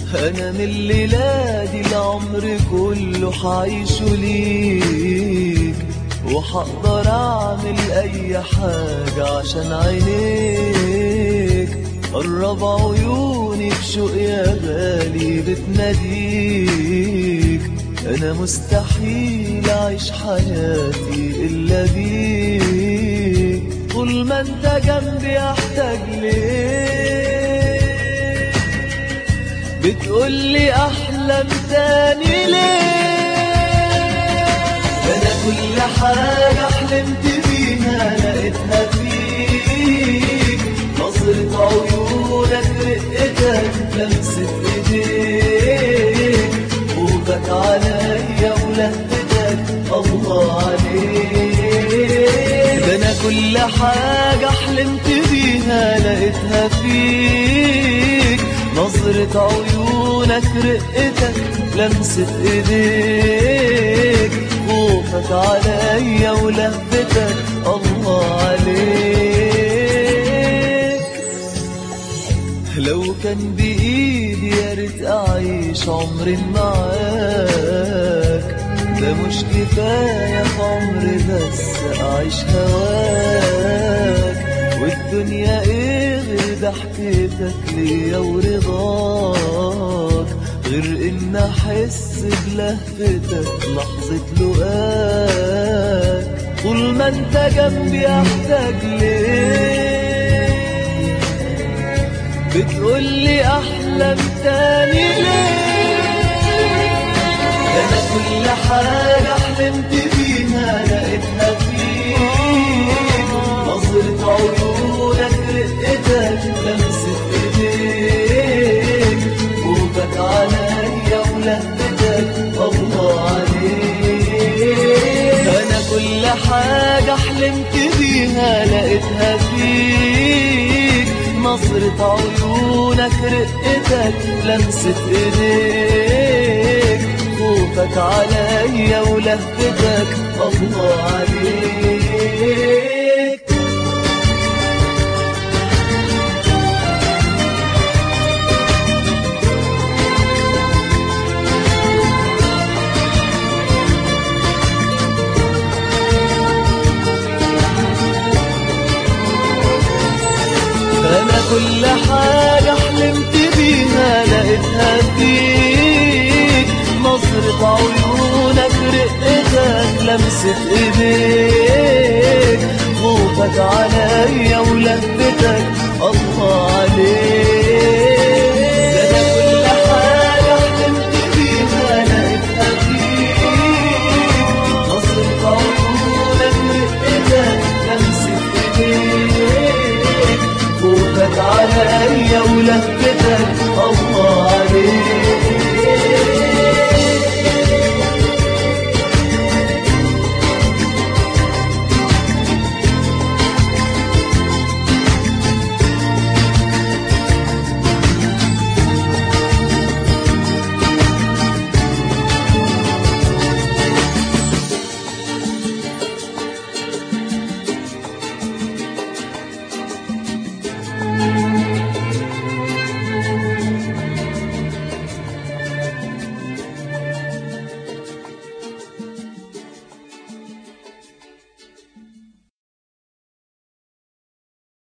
انا من الليلة دي العمر كله حعيشه ليك وحقدر اعمل اي حاجة عشان عينيك قرب عيوني بشوق يا غالي بتناديك انا مستحيل اعيش حياتي الا بيك طول ما انت جنبي احتاج ليك بتقولي احلم تاني ليه انا كل حاجة حلمت بيها لقيتها فيك نظرة عيونك رقتك لمسة ايديك خوفك عليا ولهفتك الله عليك ده انا كل حاجة حلمت بيها لقيتها فيك نظرة عيونك رقتك لمسة ايديك خوفك عليا ولهفتك الله عليك لو كان بإيدي يا ريت أعيش عمري معاك ده مش كفاية في عمري بس أعيش هواك والدنيا إيه غير ضحكتك ليا ورضاك غير إن أحس بلهفتك لحظة لقاك طول ما أنت جنبي أحتاج ليك بتقولي أحلم تاني ليه ده أنا كل حاجة حلمت بيها لقيتها فيك نظرة عيونك رقتك لمسة ايديك خوفك عليا ولهفتك الله عليك انا كل حاجة حلمت بيها لقيتها فيك نظرة عيونك رقتك لمسة ايديك خوفك عليا ولهفتك الله عليك انا كل حاجة حلمت بيها لقيتها فيك نظرة عيونك رقتك لمسة ايديك خوفك عليا ولهفتك الله عليك